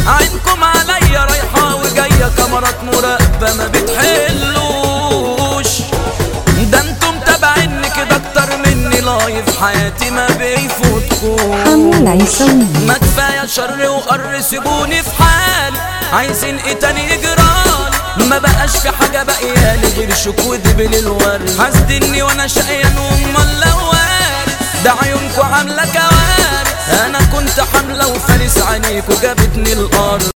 عينكم عليا رايحة وجاية كاميرات مراقبة ما بتحلوش ده انتم تابعيني كده اكتر مني لايف حياتي ما بيفوتكوش حمو العيسوي ما كفايه شر وقر سيبوني في حالي عايزين ايه تاني يجرالي ما بقاش في حاجه باقيالي غير شوك ودبل الورد حاسدني وانا شقيان وامال لو وارد ده عيونكوا عامله كوارث انا كنت حامله وفارس عينيكوا جابتني الارض